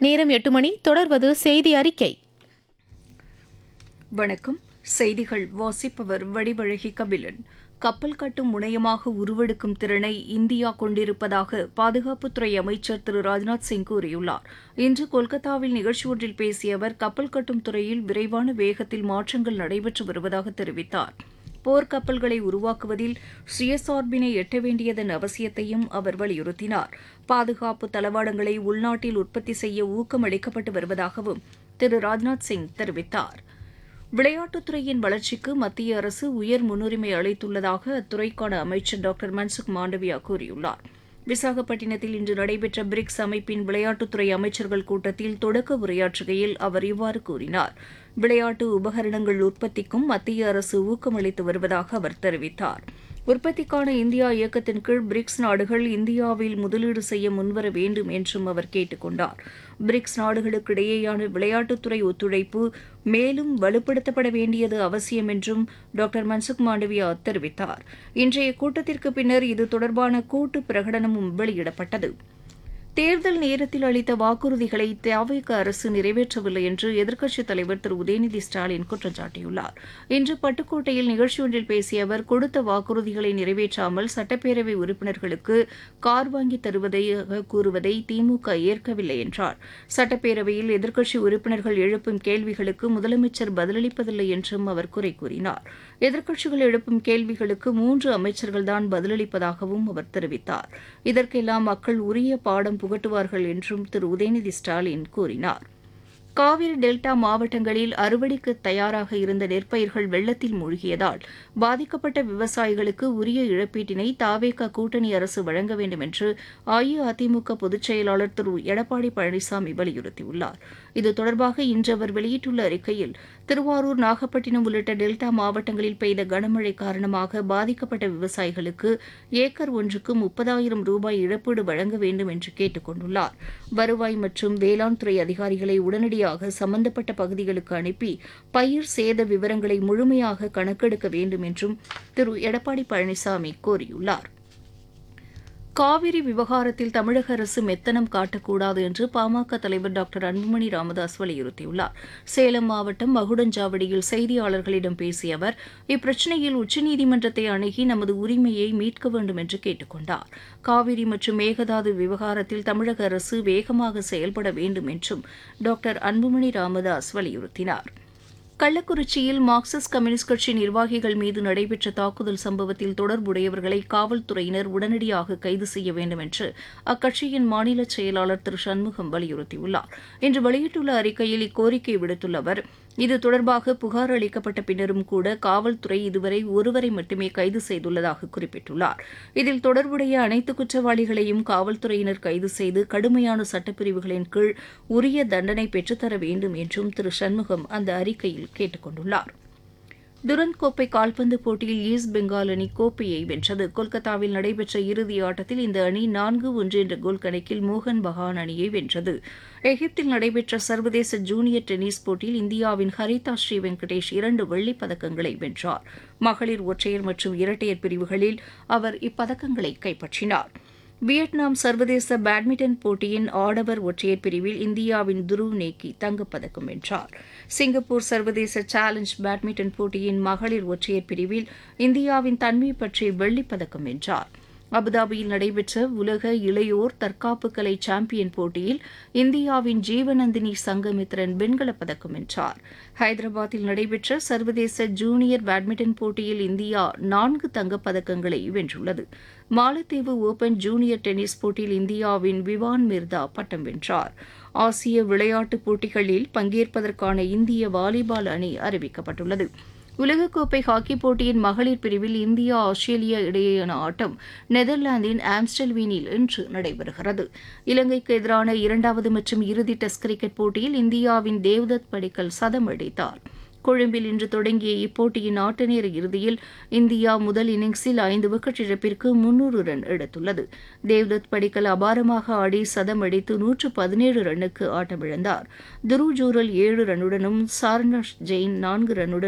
நேரம் எட்டு மணி தொடர்வது செய்தி அறிக்கை வணக்கம் செய்திகள் வாசிப்பவர் வடிவழகி கபிலன் கப்பல் கட்டும் முனையமாக உருவெடுக்கும் திறனை இந்தியா கொண்டிருப்பதாக பாதுகாப்புத்துறை அமைச்சர் திரு ராஜ்நாத் சிங் கூறியுள்ளார் இன்று கொல்கத்தாவில் நிகழ்ச்சி ஒன்றில் பேசிய அவர் கப்பல் கட்டும் துறையில் விரைவான வேகத்தில் மாற்றங்கள் நடைபெற்று வருவதாக தெரிவித்தார் போர்க்கப்பல்களை உருவாக்குவதில் சுயசார்பினை எட்ட வேண்டியதன் அவசியத்தையும் அவர் வலியுறுத்தினார் பாதுகாப்பு தளவாடங்களை உள்நாட்டில் உற்பத்தி செய்ய ஊக்கம் அளிக்கப்பட்டு வருவதாகவும் திரு ராஜ்நாத் சிங் தெரிவித்தார் விளையாட்டுத்துறையின் வளர்ச்சிக்கு மத்திய அரசு உயர் முன்னுரிமை அளித்துள்ளதாக அத்துறைக்கான அமைச்சர் டாக்டர் மன்சுக் மாண்டவியா கூறியுள்ளார் விசாகப்பட்டினத்தில் இன்று நடைபெற்ற பிரிக்ஸ் அமைப்பின் விளையாட்டுத்துறை அமைச்சர்கள் கூட்டத்தில் தொடக்க உரையாற்றுகையில் அவர் இவ்வாறு கூறினார் விளையாட்டு உபகரணங்கள் உற்பத்திக்கும் மத்திய அரசு ஊக்கமளித்து வருவதாக அவர் தெரிவித்தார் உற்பத்திக்கான இந்தியா இயக்கத்தின் கீழ் பிரிக்ஸ் நாடுகள் இந்தியாவில் முதலீடு செய்ய முன்வர வேண்டும் என்றும் அவர் கேட்டுக் கொண்டார் பிரிக்ஸ் நாடுகளுக்கு இடையேயான விளையாட்டுத்துறை ஒத்துழைப்பு மேலும் வலுப்படுத்தப்பட வேண்டியது அவசியம் என்றும் டாக்டர் மன்சுக் மாண்டவியா தெரிவித்தார் இன்றைய கூட்டத்திற்கு பின்னர் இது தொடர்பான கூட்டு பிரகடனமும் வெளியிடப்பட்டது தேர்தல் நேரத்தில் அளித்த வாக்குறுதிகளை தவிக அரசு நிறைவேற்றவில்லை என்று எதிர்க்கட்சித் தலைவர் திரு உதயநிதி ஸ்டாலின் குற்றம் சாட்டியுள்ளார் இன்று பட்டுக்கோட்டையில் நிகழ்ச்சி ஒன்றில் பேசிய அவர் கொடுத்த வாக்குறுதிகளை நிறைவேற்றாமல் சட்டப்பேரவை உறுப்பினர்களுக்கு கார் வாங்கி தருவதாக கூறுவதை திமுக ஏற்கவில்லை என்றார் சட்டப்பேரவையில் எதிர்க்கட்சி உறுப்பினர்கள் எழுப்பும் கேள்விகளுக்கு முதலமைச்சர் பதிலளிப்பதில்லை என்றும் அவர் குறை கூறினார் எதிர்க்கட்சிகள் எழுப்பும் கேள்விகளுக்கு மூன்று அமைச்சர்கள்தான் பதிலளிப்பதாகவும் அவர் தெரிவித்தார் இதற்கெல்லாம் மக்கள் உரிய பாடம் புகட்டுவார்கள் என்றும் திரு உதயநிதி ஸ்டாலின் கூறினார் காவிரி டெல்டா மாவட்டங்களில் அறுவடைக்கு தயாராக இருந்த நெற்பயிர்கள் வெள்ளத்தில் மூழ்கியதால் பாதிக்கப்பட்ட விவசாயிகளுக்கு உரிய இழப்பீட்டினை தாவேக கூட்டணி அரசு வழங்க வேண்டும் என்று அஇஅதிமுக பொதுச் செயலாளர் திரு எடப்பாடி பழனிசாமி வலியுறுத்தியுள்ளார் இது தொடர்பாக இன்று அவர் வெளியிட்டுள்ள அறிக்கையில் திருவாரூர் நாகப்பட்டினம் உள்ளிட்ட டெல்டா மாவட்டங்களில் பெய்த கனமழை காரணமாக பாதிக்கப்பட்ட விவசாயிகளுக்கு ஏக்கர் ஒன்றுக்கு முப்பதாயிரம் ரூபாய் இழப்பீடு வழங்க வேண்டும் என்று கேட்டுக் கொண்டுள்ளார் வருவாய் மற்றும் வேளாண் துறை அதிகாரிகளை உடனடியாக சம்பந்தப்பட்ட பகுதிகளுக்கு அனுப்பி பயிர் சேத விவரங்களை முழுமையாக கணக்கெடுக்க வேண்டும் என்றும் திரு எடப்பாடி பழனிசாமி கோரியுள்ளார் காவிரி விவகாரத்தில் தமிழக அரசு மெத்தனம் காட்டக்கூடாது என்று பாமக தலைவர் டாக்டர் அன்புமணி ராமதாஸ் வலியுறுத்தியுள்ளார் சேலம் மாவட்டம் மகுடஞ்சாவடியில் செய்தியாளர்களிடம் பேசிய அவர் இப்பிரச்சினையில் உச்சநீதிமன்றத்தை அணுகி நமது உரிமையை மீட்க வேண்டும் என்று கேட்டுக் கொண்டார் காவிரி மற்றும் மேகதாது விவகாரத்தில் தமிழக அரசு வேகமாக செயல்பட வேண்டும் என்றும் டாக்டர் அன்புமணி ராமதாஸ் வலியுறுத்தினார் கள்ளக்குறிச்சியில் மார்க்சிஸ்ட் கம்யூனிஸ்ட் கட்சி நிர்வாகிகள் மீது நடைபெற்ற தாக்குதல் சம்பவத்தில் தொடர்புடையவர்களை காவல்துறையினர் உடனடியாக கைது செய்ய வேண்டும் என்று அக்கட்சியின் மாநில செயலாளர் திரு சண்முகம் வலியுறுத்தியுள்ளார் இன்று வெளியிட்டுள்ள அறிக்கையில் இக்கோரிக்கை விடுத்துள்ள அவர் இது தொடர்பாக புகார் அளிக்கப்பட்ட பின்னரும் கூட காவல்துறை இதுவரை ஒருவரை மட்டுமே கைது செய்துள்ளதாக குறிப்பிட்டுள்ளார் இதில் தொடர்புடைய அனைத்து குற்றவாளிகளையும் காவல்துறையினர் கைது செய்து கடுமையான சட்டப்பிரிவுகளின் கீழ் உரிய தண்டனை பெற்றுத்தர வேண்டும் என்றும் திரு சண்முகம் அந்த அறிக்கையில் கேட்டுக் கொண்டுள்ளார் துரந்த் கோப்பை கால்பந்து போட்டியில் ஈஸ்ட் பெங்கால் அணி கோப்பையை வென்றது கொல்கத்தாவில் நடைபெற்ற இறுதி ஆட்டத்தில் இந்த அணி நான்கு ஒன்று என்ற கோல் கணக்கில் மோகன் பகான் அணியை வென்றது எகிப்தில் நடைபெற்ற சர்வதேச ஜூனியர் டென்னிஸ் போட்டியில் இந்தியாவின் ஹரிதா ஸ்ரீ வெங்கடேஷ் இரண்டு வெள்ளிப் பதக்கங்களை வென்றார் மகளிர் ஒற்றையர் மற்றும் இரட்டையர் பிரிவுகளில் அவர் இப்பதக்கங்களை கைப்பற்றினார் வியட்நாம் சர்வதேச பேட்மிண்டன் போட்டியின் ஆடவர் ஒற்றையர் பிரிவில் இந்தியாவின் துருவ் நேக்கி தங்கப்பதக்கம் வென்றார் சிங்கப்பூர் சர்வதேச சேலஞ்ச் பேட்மிண்டன் போட்டியின் மகளிர் ஒற்றையர் பிரிவில் இந்தியாவின் தன்மை பற்றி வெள்ளிப்பதக்கம் வென்றார் அபுதாபியில் நடைபெற்ற உலக இளையோர் தற்காப்பு கலை சாம்பியன் போட்டியில் இந்தியாவின் ஜீவநந்தினி சங்கமித்ரன் வெண்கலப் பதக்கம் வென்றார் ஹைதராபாத்தில் நடைபெற்ற சர்வதேச ஜூனியர் பேட்மிண்டன் போட்டியில் இந்தியா நான்கு தங்கப் பதக்கங்களை வென்றுள்ளது மாலத்தீவு ஓபன் ஜூனியர் டென்னிஸ் போட்டியில் இந்தியாவின் விவான் மிர்தா பட்டம் வென்றார் ஆசிய விளையாட்டுப் போட்டிகளில் பங்கேற்பதற்கான இந்திய வாலிபால் அணி அறிவிக்கப்பட்டுள்ளது உலகக்கோப்பை ஹாக்கிப் போட்டியின் மகளிர் பிரிவில் இந்தியா ஆஸ்திரேலியா இடையேயான ஆட்டம் நெதர்லாந்தின் ஆம்ஸ்டல்வீனில் இன்று நடைபெறுகிறது இலங்கைக்கு எதிரான இரண்டாவது மற்றும் இறுதி டெஸ்ட் கிரிக்கெட் போட்டியில் இந்தியாவின் தேவ்தத் படிக்கல் சதம் அடித்தார் கொழும்பில் இன்று தொடங்கிய இப்போட்டியின் ஆட்ட நேர இறுதியில் இந்தியா முதல் இன்னிங்ஸில் ஐந்து விக்கெட் இழப்பிற்கு முன்னூறு ரன் எடுத்துள்ளது தேவ்தத் படிக்கல் அபாரமாக ஆடி சதம் அடித்து நூற்று பதினேழு ரன்னுக்கு ஆட்டமிழந்தார் துருவ் ஜூரல் ஏழு ரன்னுடனும் சார்னஷ் ஜெயின் நான்கு ரன்னுடன்